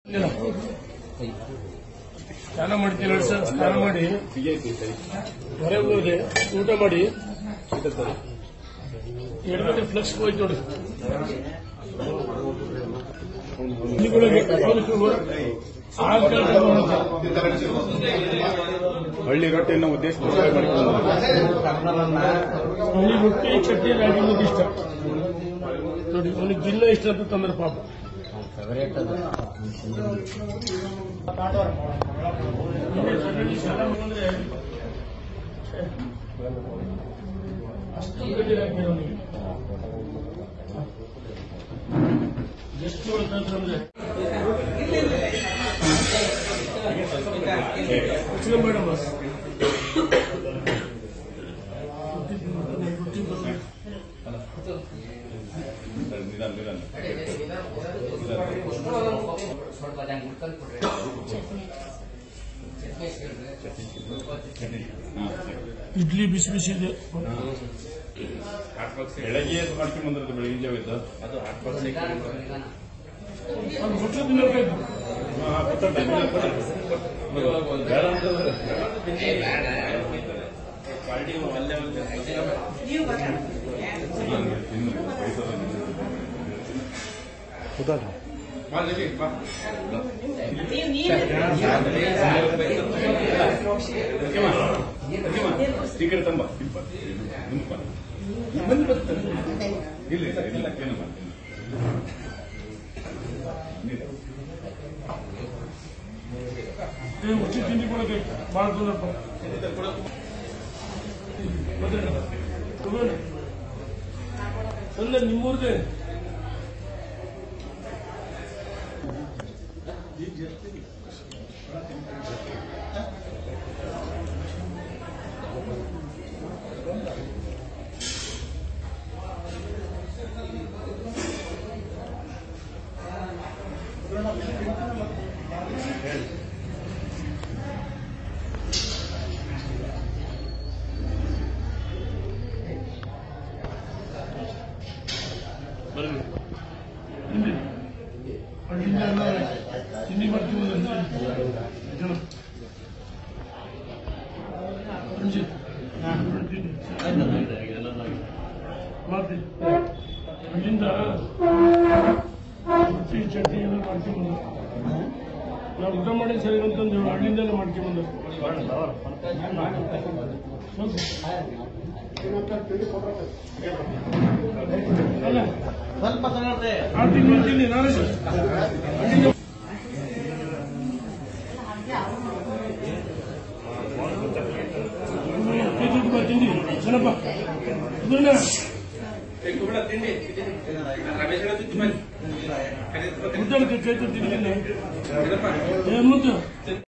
ಇಲ್ಲ. ಸ್ನಾನ ಮಾಡ್ತೀವಿ ಎರಡು ಸಲ ಸ್ನಾನ ಮಾಡಿ ಹೊರಗೆ ಹೋದೆ ಊಟ ಮಾಡಿ ಎರಡು ಗಂಟೆ ಫ್ಲಕ್ಸ್ ಹೋಯ್ತು ನೋಡಿ ಇಲ್ಲಿಗಳಿಗೆ ಹೋಗ್ಲಿಕ್ಕೆ ಆ ಕೆಳಗಡೆ ಹೋಗುತ್ತೆ. ಹಳ್ಳಿ ರೊಟ್ಟಿಯನ್ನು ಉದ್ದೇಶಪೂರ್ವಕ ಮಾಡಿಕೊಂಡು ಅವನಿಗೆ ರೊಟ್ಟಿ ಚಟ್ನಿ ರಾಗಿ ಮುದ್ದೆ ಇಷ್ಟ ನೋಡಿ ಅವನಿಗೆ ಭಿನ್ನ ಇಷ್ಟ ಅಂತ ತಂದ್ರೆ ಪಾಪ ಇದೇ ಸಗಣಿ ಸಾಲ ಬಂದ್ರೆ ಅಷ್ಟು ಗಡಿ ಹಾಕಿ ಅವನಿಗೆ ಎಷ್ಟು ಅಂತಂದ್ರೆ ಯೋಚನೆ ಮಾಡಮ್ಮ ರೊಟ್ಟಿ ಬರೋದು. ನಿಧಾನ ನಿಧಾನ ಇಡ್ಲಿ ಬಿಸಿ ಬಿಸಿ ಇದೆ ಬೆಳಗ್ಗೆ ಎದ್ದು ಮಾಡ್ಕೊಂಡು ಬಂದಿರೋದು ಬೆಳಗಿನ ಜಾವ ಇದ್ದು ಅದು ಹೊಟ್ಟೆ ತಿನ್ನಬೇಕು ಹಾ, ಗೊತ್ತುಂಟು, ಇಲ್ಲ, ಗೊತ್ತುಂಟು. ಬೇಡ ಅಂತಂದ್ರೆ ತಿನ್ನು, ಬಯಸೋದು ಟಿಕೆಟ್ ತಂಬ ತಿಪ್ಪ ನಿಂಪ ಇಲ್ಲ ಇಲ್ಲ ಇಲ್ಲ ಏನು ಮಾಡ್ತೀನಿ ಏ, ಉಚ್ಚಿ ತಿಂಡಿ ಕೊಡಕ್ಕೆ ಭಾಳ ತೊಂದರಪ್ಪ ತಂದೆ ನಿಮ್ಮೂರ್ದೆ ಬರಲಿ ತಿಂಡಿ ಅಲ್ಲಿಂದ ಎಲ್ಲ ತಿಂಡಿ ಮಾಡ್ತೀವಿ ಜನ ರಂಜಿತ್ ತಿಂಡಿ ಮಾಡ್ತೀವಿ ಅಲ್ಲಿಂದ ರೊಟ್ಟಿ ಚಟ್ನಿ ಎಲ್ಲ ಮಾಡ್ಕೊಂಡ್ಬಂದು ನಾವು ಊಟ ಮಾಡಿ ಸರಿ ಅಂತಂದು ಹಳ್ಳಿಂದೆಲ್ಲ ಮಾಡ್ಕೊಂಡ್ಬಂದು ಅಲ್ಲ ಸ್ವಲ್ಪ ತಗೊಳ್ರಿ ಆ ತಿಂಡಿ ತಿಂಡಿ ನಾಳೆ ಹಳ್ಳಿಂದ ತಿಂಡಿ ಚೆನ್ನಪ್ಪ ಇದನ್ನ ಮುದ್ದಕ್ಕೆ ಕೈ ತಿಂಡಿ ಏ ಮುದ್ದು